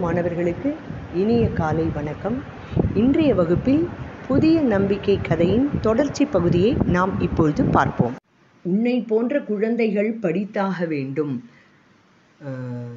மாணவர்களுக்கு இனிய காலை வணக்கம் இன்றைய வகுப்பில் புதிய நம்பிக்கை கதையின் தொடர்ச்சி பகுதியை நாம் இப்பொழுது பார்ப்போம் உன்னை போன்ற குழந்தைகள் படித்தாக வேண்டும் ஆஹ்,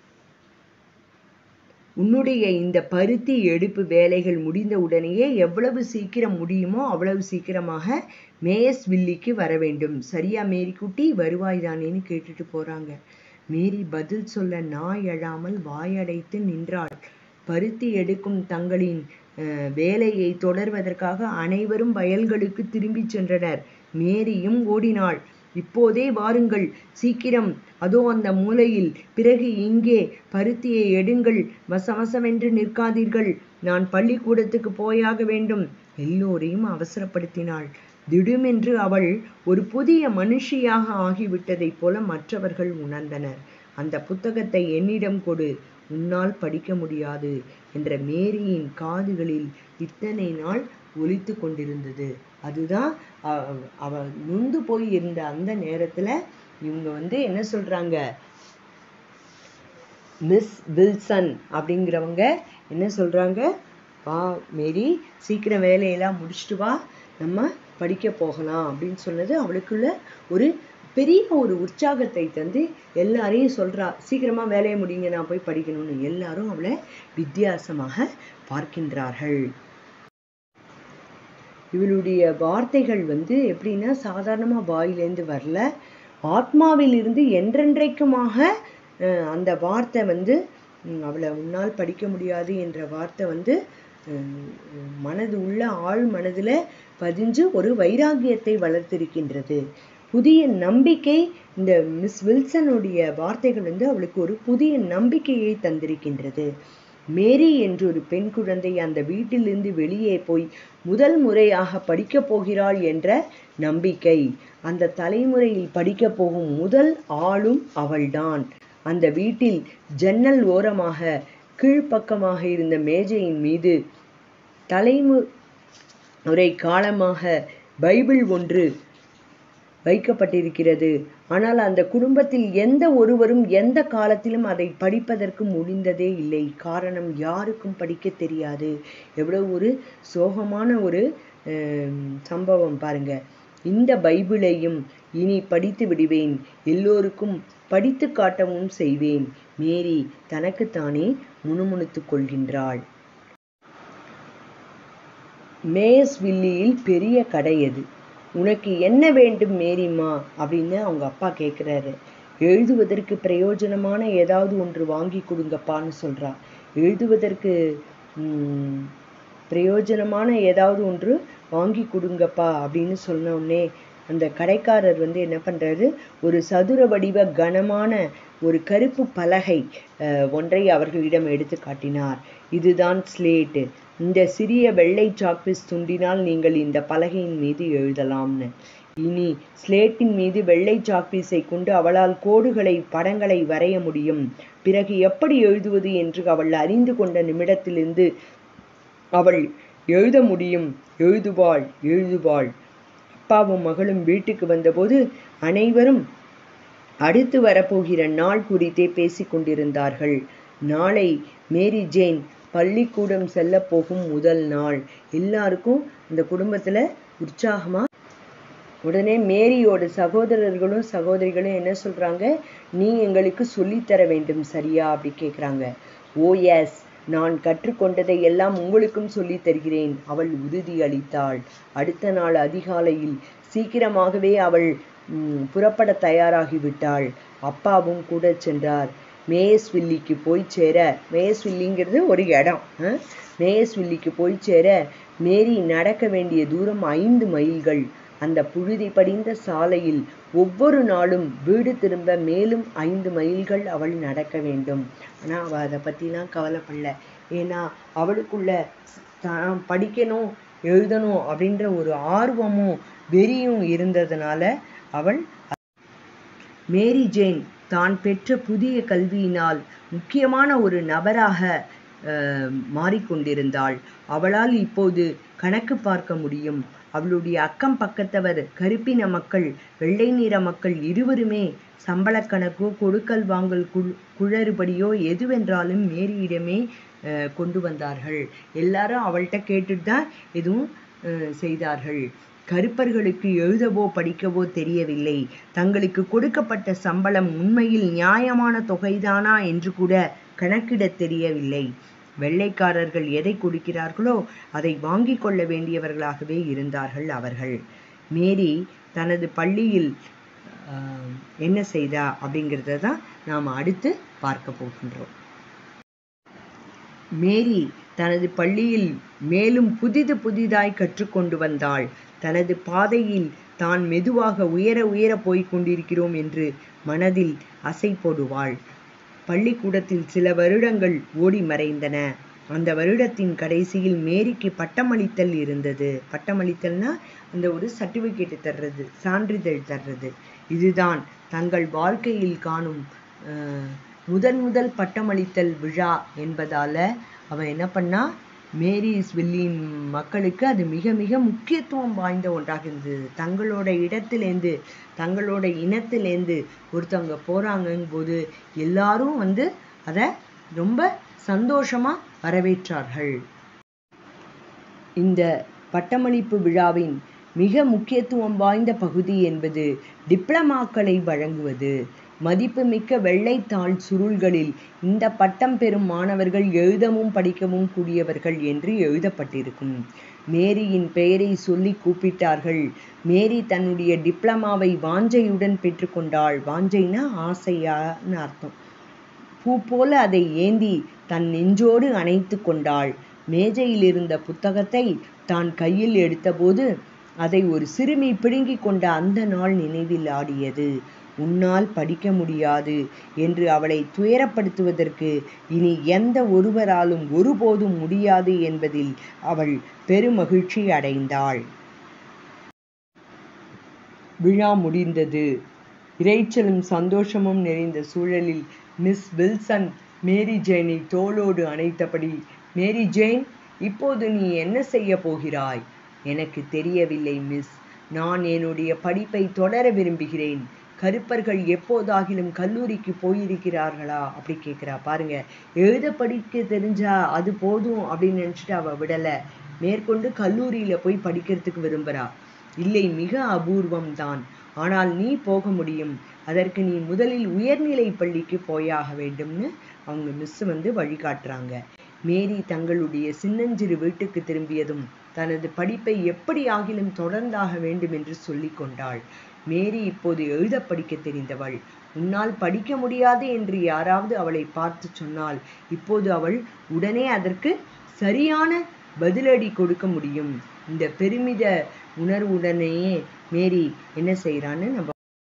உன்னுடைய இந்த பருத்தி எடுப்பு வேலைகள் முடிந்த உடனேயே எவ்வளவு சீக்கிரம் முடியுமோ அவ்வளவு சீக்கிரமாக மேயஸ் வில்லிக்கு வர வேண்டும் சரியா மேரி குட்டி வருவாய்தானேன்னு கேட்டுட்டு போறாங்க மேரி பதில் சொல்ல நாய் எழாமல் வாயடைத்து நின்றாள் பருத்தி எடுக்கும் தங்களின் அஹ், வேலையை தொடர்வதற்காக அனைவரும் வயல்களுக்கு திரும்பிச் சென்றனர் மேரியும் ஓடினாள் இப்போதே வாருங்கள் சீக்கிரம் அதோ அந்த மூலையில் பிறகு இங்கே பருத்தியை எடுங்கள் வசவசவென்று நிற்காதீர்கள் நான் பள்ளிக்கூடத்துக்கு போயாக வேண்டும் எல்லோரையும் அவசரப்படுத்தினாள் திடுமென்று அவள் ஒரு புதிய மனுஷியாக ஆகிவிட்டதைப் போல மற்றவர்கள் உணர்ந்தனர் அந்த புத்தகத்தை என்னிடம் கொடு உன்னால் படிக்க முடியாது என்ற மேரியின் காதுகளில் இத்தனை நாள் ஒலித்து கொண்டிருந்தது அதுதான் அவ- அவ நொந்து போய் இருந்த அந்த நேரத்துல இவங்க வந்து என்ன சொல்றாங்க மிஸ் வில்சன் அப்படிங்கிறவங்க என்ன சொல்றாங்க வா மேரி சீக்கிரம் வேலையெல்லாம் முடிச்சுட்டு வா நம்ம படிக்க போகலாம் அப்படின்னு சொன்னது அவளுக்குள்ள ஒரு பெரிய ஒரு உற்சாகத்தை தந்து எல்லாரையும் சொல்றா சீக்கிரமா வேலையை முடிங்க நான் போய் படிக்கணும்னு எல்லாரும் அவளை வித்தியாசமாக பார்க்கின்றார்கள் இவளுடைய வார்த்தைகள் வந்து எப்படின்னா சாதாரணமா வாயிலேருந்து வரல ஆத்மாவில் இருந்து என்றென்றைக்குமாக அஹ், அந்த வார்த்தை வந்து ம், அவளை உன்னால் படிக்க முடியாது என்ற வார்த்தை வந்து அஹ், மனது உள்ள ஆழ் மனதுல பதிஞ்சு ஒரு வைராகியத்தை வளர்த்திருக்கின்றது புதிய நம்பிக்கை இந்த மிஸ் வில்சனுடைய வார்த்தைகள் வந்து அவளுக்கு ஒரு புதிய நம்பிக்கையை தந்திருக்கின்றது மேரி என்ற ஒரு பெண் குழந்தை அந்த வீட்டிலிருந்து வெளியே போய் முதல் முறையாக படிக்கப் போகிறாள் என்ற நம்பிக்கை அந்த தலைமுறையில் படிக்கப் போகும் முதல் ஆளும் அவள்தான் அந்த வீட்டில் ஜன்னல் ஓரமாக கீழ்ப்பக்கமாக இருந்த மேஜையின் மீது தலைமுறை காலமாக பைபிள் ஒன்று வைக்கப்பட்டிருக்கிறது ஆனால் அந்த குடும்பத்தில் எந்த ஒருவரும் எந்த காலத்திலும் அதை படிப்பதற்கு முடிந்ததே இல்லை காரணம் யாருக்கும் படிக்க தெரியாது எவ்வளவு ஒரு சோகமான ஒரு ஆம், சம்பவம் பாருங்க இந்த பைபிளையும் இனி படித்து விடுவேன் எல்லோருக்கும் படித்து காட்டவும் செய்வேன் மேரி தனக்குத்தானே முணுமுணுத்துக் கொள்கின்றாள் மேயஸ்வில்லியில் பெரிய கடை எது உனக்கு என்ன வேண்டும் மேரிம்மா அப்படின்னு அவங்க அப்பா கேட்குறாரு எழுதுவதற்கு பிரயோஜனமான ஏதாவது ஒன்று வாங்கி கொடுங்கப்பான்னு சொல்றா எழுதுவதற்கு ம், பிரயோஜனமான ஏதாவது ஒன்று வாங்கி கொடுங்கப்பா அப்படின்னு சொன்ன உடனே அந்த கடைக்காரர் வந்து என்ன பண்றாரு ஒரு சதுர வடிவ கனமான ஒரு கருப்பு பலகை அஹ், ஒன்றை அவர்களிடம் எடுத்து காட்டினார் இதுதான் ஸ்லேட்டு இந்த சிறிய வெள்ளை சாக்பீஸ் துண்டினால் நீங்கள் இந்த பலகையின் மீது எழுதலாம்னு இனி ஸ்லேட்டின் மீது வெள்ளை சாக்பீஸை கொண்டு அவளால் கோடுகளை படங்களை வரைய முடியும் பிறகு எப்படி எழுதுவது என்று அவள் அறிந்து கொண்ட நிமிடத்திலிருந்து அவள் எழுத முடியும் எழுதுவாள் எழுதுவாள் அப்பாவும் மகளும் வீட்டுக்கு வந்தபோது அனைவரும் அடுத்து வரப்போகிற நாள் குறித்தே பேசிக் கொண்டிருந்தார்கள் நாளை மேரி ஜேன் பள்ளிக்கூடம் செல்ல போகும் முதல் நாள் எல்லாருக்கும் இந்த குடும்பத்துல உற்சாகமா உடனே மேரியோட சகோதரர்களும் சகோதரிகளும் என்ன சொல்றாங்க நீ எங்களுக்கு சொல்லித்தர வேண்டும் சரியா அப்படி கேக்குறாங்க ஓ எஸ் நான் கற்றுக்கொண்டதை எல்லாம் உங்களுக்கும் சொல்லித் தருகிறேன் அவள் உறுதி அளித்தாள் அடுத்த நாள் அதிகாலையில் சீக்கிரமாகவே அவள் ம், புறப்பட தயாராகிவிட்டாள் அப்பாவும் கூட சென்றார் மேயஸ்வில்லிக்கு போய் சேர மேயஸ்வில்லிங்கிறது ஒரு இடம் அஹ்? மேயஸ்வில்லிக்கு போய் சேர மேரி நடக்க வேண்டிய தூரம் ஐந்து மைல்கள் அந்த புழுதி படிந்த சாலையில் ஒவ்வொரு நாளும் வீடு திரும்ப மேலும் ஐந்து மைல்கள் அவள் நடக்க வேண்டும் ஆனா அவ அதை பத்திலாம் கவலைப்படல ஏன்னா அவளுக்குள்ள தான் படிக்கணும் எழுதணும் அப்படின்ற ஒரு ஆர்வமும் வெறியும் இருந்ததுனால அவள் மேரி ஜேன் தான் பெற்ற புதிய கல்வியினால் முக்கியமான ஒரு நபராக அஹ், மாறிக்கொண்டிருந்தாள் அவளால் இப்போது கணக்கு பார்க்க முடியும் அவளுடைய அக்கம் பக்கத்தவர் கருப்பின மக்கள் வெள்ளை நிற மக்கள் இருவருமே சம்பளக் கணக்கோ கொடுக்கல் வாங்கல் குழு குளறுபடியோ எதுவென்றாலும் மேரியிடமே அஹ், கொண்டு வந்தார்கள் எல்லாரும் அவள்கிட்ட கேட்டுட்டு தான் எதுவும் அஹ், செய்தார்கள் கருப்பர்களுக்கு எழுதவோ படிக்கவோ தெரியவில்லை தங்களுக்கு கொடுக்கப்பட்ட சம்பளம் உண்மையில் நியாயமான தொகைதானா என்று கூட கணக்கிடத் தெரியவில்லை வெள்ளைக்காரர்கள் எதை கொடுக்கிறார்களோ அதை வாங்கிக் கொள்ள வேண்டியவர்களாகவே இருந்தார்கள் அவர்கள் மேரி தனது பள்ளியில் ஆஹ், என்ன செய்தா அப்படிங்கிறத தான் நாம் அடுத்து பார்க்க போகின்றோம் மேரி தனது பள்ளியில் மேலும் புதிது புதிதாய் கற்றுக்கொண்டு வந்தாள் தனது பாதையில் தான் மெதுவாக உயர உயர போய்க் கொண்டிருக்கிறோம் என்று மனதில் அசை போடுவாள் பள்ளிக்கூடத்தில் சில வருடங்கள் ஓடி மறைந்தன அந்த வருடத்தின் கடைசியில் மேரிக்கு பட்டமளித்தல் இருந்தது பட்டமளித்தல்னா அந்த ஒரு சர்டிபிகேட் தர்றது சான்றிதழ் தர்றது இதுதான் தங்கள் வாழ்க்கையில் காணும் அஹ், முதன் முதல் பட்டமளித்தல் விழா என்பதால அவன் என்ன பண்ணா மேரிஸ் வில்லியின் மக்களுக்கு அது மிக மிக முக்கியத்துவம் வாய்ந்த ஒன்றாக இருந்தது தங்களோட இடத்திலேருந்து தங்களோட இனத்திலேருந்து ஒருத்தவங்க போறாங்கங்கும் போது எல்லாரும் வந்து அதை ரொம்ப சந்தோஷமா வரவேற்றார்கள் இந்த பட்டமளிப்பு விழாவின் மிக முக்கியத்துவம் வாய்ந்த பகுதி என்பது டிப்ளமாக்களை வழங்குவது மதிப்புமிக்க வெள்ளைத்தாள் சுருள்களில் இந்த பட்டம் பெறும் மாணவர்கள் எழுதவும் படிக்கவும் கூடியவர்கள் என்று எழுதப்பட்டிருக்கும் மேரியின் பெயரை சொல்லி கூப்பிட்டார்கள் மேரி தன்னுடைய டிப்ளமாவை வாஞ்சையுடன் பெற்றுக்கொண்டாள் வாஞ்சைனா ஆசையான்னு அர்த்தம் பூ போல அதை ஏந்தி தன் நெஞ்சோடு அணைத்து கொண்டாள் மேஜையில் இருந்த புத்தகத்தை தான் கையில் எடுத்தபோது அதை ஒரு சிறுமி பிடுங்கிக் கொண்ட அந்த நாள் நினைவில் ஆடியது உன்னால் படிக்க முடியாது என்று அவளை துயரப்படுத்துவதற்கு இனி எந்த ஒருவராலும் ஒருபோதும் முடியாது என்பதில் அவள் பெருமகிழ்ச்சி அடைந்தாள் விழா முடிந்தது இரைச்சலும் சந்தோஷமும் நிறைந்த சூழலில் மிஸ் வில்சன் மேரி ஜேனை தோளோடு அணைத்தபடி மேரி ஜேன் இப்போது நீ என்ன செய்ய போகிறாய் எனக்கு தெரியவில்லை மிஸ் நான் என்னுடைய படிப்பை தொடர விரும்புகிறேன் கருப்பர்கள் எப்போதாகிலும் கல்லூரிக்கு போயிருக்கிறார்களா அப்படி கேட்குறா பாருங்க எழுத படிக்க தெரிஞ்சா அது போதும் அப்படின்னு நினச்சிட்டு அவ விடலை மேற்கொண்டு கல்லூரியில போய் படிக்கிறதுக்கு விரும்புறா இல்லை மிக அபூர்வம் தான் ஆனால் நீ போக முடியும் அதற்கு நீ முதலில் உயர்நிலை பள்ளிக்கு போயாக வேண்டும்னு அவங்க மிஸ் வந்து வழிகாட்டுறாங்க மேரி தங்களுடைய சின்னஞ்சிறு வீட்டுக்கு திரும்பியதும் தனது படிப்பை எப்படி ஆகிலும் தொடர்ந்தாக வேண்டும் என்று சொல்லிக் கொண்டாள் மேரி இப்போது எழுத படிக்க தெரிந்தவள் உன்னால் படிக்க முடியாது என்று யாராவது அவளை பார்த்து சொன்னால் இப்போது அவள் உடனே அதற்கு சரியான பதிலடி கொடுக்க முடியும் இந்த பெருமித உணர்வுடனேயே மேரி என்ன செய்றான்னு நம்ம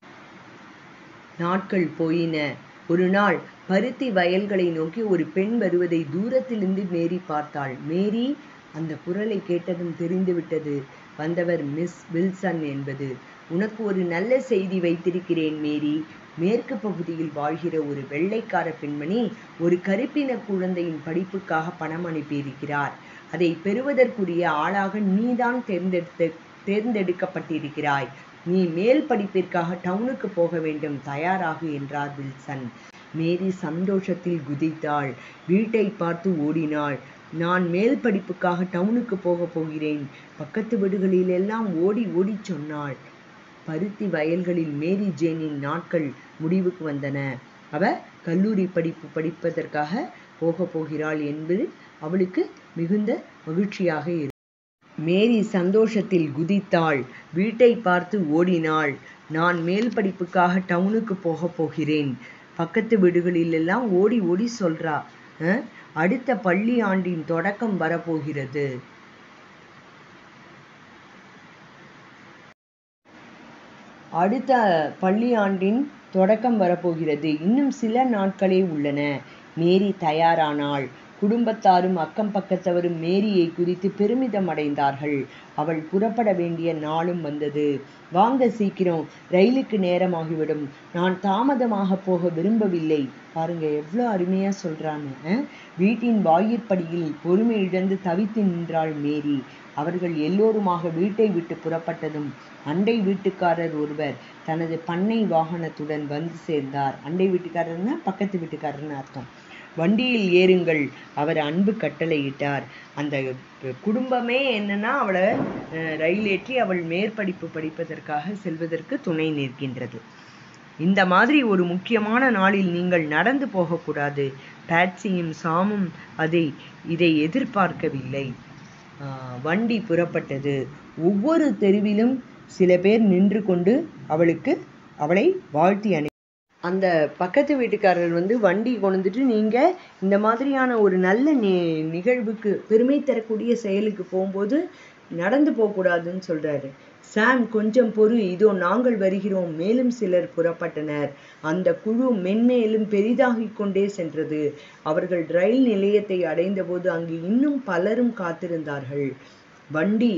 நாட்கள் போயின ஒரு நாள் பருத்தி வயல்களை நோக்கி ஒரு பெண் வருவதை தூரத்திலிருந்து மேரி பார்த்தாள் மேரி அந்த குரலை கேட்டதும் தெரிந்துவிட்டது வந்தவர் மிஸ் வில்சன் என்பது உனக்கு ஒரு நல்ல செய்தி வைத்திருக்கிறேன் மேரி மேற்கு பகுதியில் வாழ்கிற ஒரு வெள்ளைக்கார பெண்மணி ஒரு கருப்பின குழந்தையின் படிப்புக்காக பணம் அனுப்பியிருக்கிறார் அதை பெறுவதற்குரிய ஆளாக நீதான் தேர்ந்தெடுத்த தேர்ந்தெடுக்கப்பட்டிருக்கிறாய் நீ மேல் படிப்பிற்காக டவுனுக்கு போக வேண்டும் தயாராகு என்றார் வில்சன் மேரி சந்தோஷத்தில் குதித்தாள் வீட்டை பார்த்து ஓடினாள் நான் மேல் படிப்புக்காக டவுனுக்கு போக போகிறேன் பக்கத்து வீடுகளிலெல்லாம் ஓடி ஓடி சொன்னாள் பருத்தி வயல்களில் மேரி ஜேனின் நாட்கள் முடிவுக்கு வந்தன அவ கல்லூரி படிப்பு படிப்பதற்காக போக போகிறாள் என்பது அவளுக்கு மிகுந்த மகிழ்ச்சியாக இரு மேரி சந்தோஷத்தில் குதித்தாள் வீட்டை பார்த்து ஓடினாள் நான் மேல் படிப்புக்காக டவுனுக்கு போக போகிறேன் பக்கத்து வீடுகளிலெல்லாம் ஓடி ஓடி சொல்றா அஹ், அடுத்த பள்ளி ஆண்டின் தொடக்கம் வரப்போகிறது அடுத்த பள்ளி ஆண்டின் தொடக்கம் வரப்போகிறது இன்னும் சில நாட்களே உள்ளன மேரி தயாரானாள் குடும்பத்தாரும் அக்கம் பக்கத்தவரும் மேரியை குறித்து பெருமிதம் அடைந்தார்கள் அவள் புறப்பட வேண்டிய நாளும் வந்தது வாங்க சீக்கிரம் ரயிலுக்கு நேரமாகிவிடும் நான் தாமதமாக போக விரும்பவில்லை பாருங்க எவ்வளோ அருமையா சொல்றான்னு அஹ்? வீட்டின் வாயிற்படியில் பொறுமை இழந்து தவித்து நின்றாள் மேரி அவர்கள் எல்லோருமாக வீட்டை விட்டு புறப்பட்டதும் அண்டை வீட்டுக்காரர் ஒருவர் தனது பண்ணை வாகனத்துடன் வந்து சேர்ந்தார் அண்டை வீட்டுக்காரர்னா பக்கத்து வீட்டுக்காரர்னு அர்த்தம் வண்டியில் ஏறுங்கள் அவர் அன்பு கட்டளையிட்டார் அந்த குடும்பமே என்னன்னா அவளை அஹ், ரயில் ஏற்றி அவள் மேற்படிப்பு படிப்பதற்காக செல்வதற்கு துணை நிற்கின்றது இந்த மாதிரி ஒரு முக்கியமான நாளில் நீங்கள் நடந்து போகக்கூடாது பாட்சியும் சாமும் அதை இதை எதிர்பார்க்கவில்லை ஆஹ் வண்டி புறப்பட்டது ஒவ்வொரு தெருவிலும் சில பேர் நின்று கொண்டு அவளுக்கு அவளை வாழ்த்தி அணை அந்த பக்கத்து வீட்டுக்காரர் வந்து வண்டி கொண்டுட்டு நீங்க இந்த மாதிரியான ஒரு நல்ல நி நிகழ்வுக்கு பெருமை தரக்கூடிய செயலுக்கு போகும்போது நடந்து போகக்கூடாதுன்னு சொல்றாரு சாம் கொஞ்சம் பொறு இதோ நாங்கள் வருகிறோம் மேலும் சிலர் புறப்பட்டனர் அந்த குழு மென்மேலும் பெரிதாகிக் கொண்டே சென்றது அவர்கள் ரயில் நிலையத்தை அடைந்தபோது அங்கு இன்னும் பலரும் காத்திருந்தார்கள் வண்டி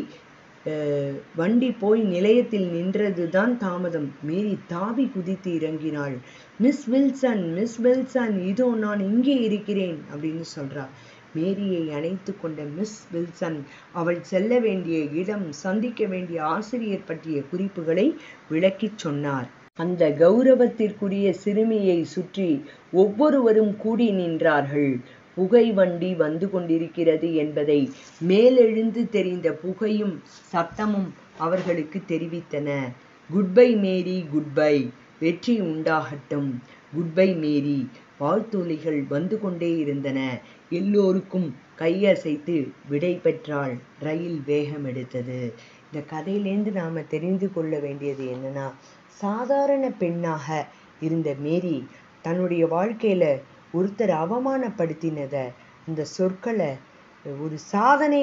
அஹ், வண்டி போய் நிலையத்தில் நின்றதுதான் தாமதம் மேரி தாவி குதித்து இறங்கினாள் மிஸ் வில்சன் மிஸ் வில்சன் இதோ நான் இங்கே இருக்கிறேன் அப்படின்னு சொல்றா மேரியை அணைத்து கொண்ட மிஸ் வில்சன் அவள் செல்ல வேண்டிய இடம் சந்திக்க வேண்டிய ஆசிரியர் பற்றிய குறிப்புகளை விளக்கிச் சொன்னார் அந்த கௌரவத்திற்குரிய சிறுமியை சுற்றி ஒவ்வொருவரும் கூடி நின்றார்கள் புகை வண்டி வந்து கொண்டிருக்கிறது என்பதை மேலெழுந்து தெரிந்த புகையும் சத்தமும் அவர்களுக்கு தெரிவித்தன குட்பை மேரி குட்பை வெற்றி உண்டாகட்டும் குட்பை மேரி வாழ்த்தொலிகள் வந்து கொண்டே இருந்தன எல்லோருக்கும் கையசைத்து விடை பெற்றாள் ரயில் வேகம் எடுத்தது இந்த கதையிலேருந்து நாம தெரிந்து கொள்ள வேண்டியது என்னன்னா சாதாரண பெண்ணாக இருந்த மேரி தன்னுடைய வாழ்க்கையில ஒருத்தர் அவமானப்படுத்தினத அந்த சொற்களை ஒரு சாதனை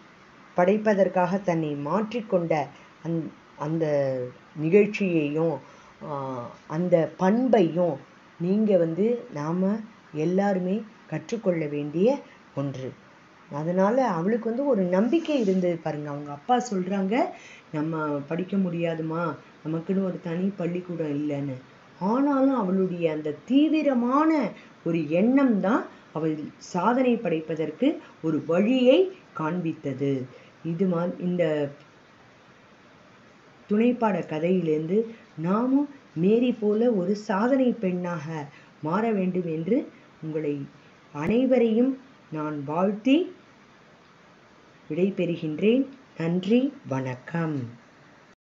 படைப்பதற்காக தன்னை மாற்றிக்கொண்ட அந் அந்த நிகழ்ச்சியையும் ஆஹ், அந்த பண்பையும் நீங்க வந்து நாம எல்லாருமே கற்றுக்கொள்ள வேண்டிய ஒன்று அதனால அவளுக்கு வந்து ஒரு நம்பிக்கை இருந்தது பாருங்க அவங்க அப்பா சொல்றாங்க நம்ம படிக்க முடியாதுமா நமக்குன்னு ஒரு தனி பள்ளிக்கூடம் இல்லைன்னு ஆனாலும் அவளுடைய அந்த தீவிரமான ஒரு எண்ணம் தான் அவள் சாதனை படைப்பதற்கு ஒரு வழியை காண்பித்தது இது மா இந்த துணைப்பாட கதையிலிருந்து நாமும் மேரி போல ஒரு சாதனை பெண்ணாக மாற வேண்டும் என்று உங்களை அனைவரையும் நான் வாழ்த்தி விடைபெறுகின்றேன் நன்றி வணக்கம்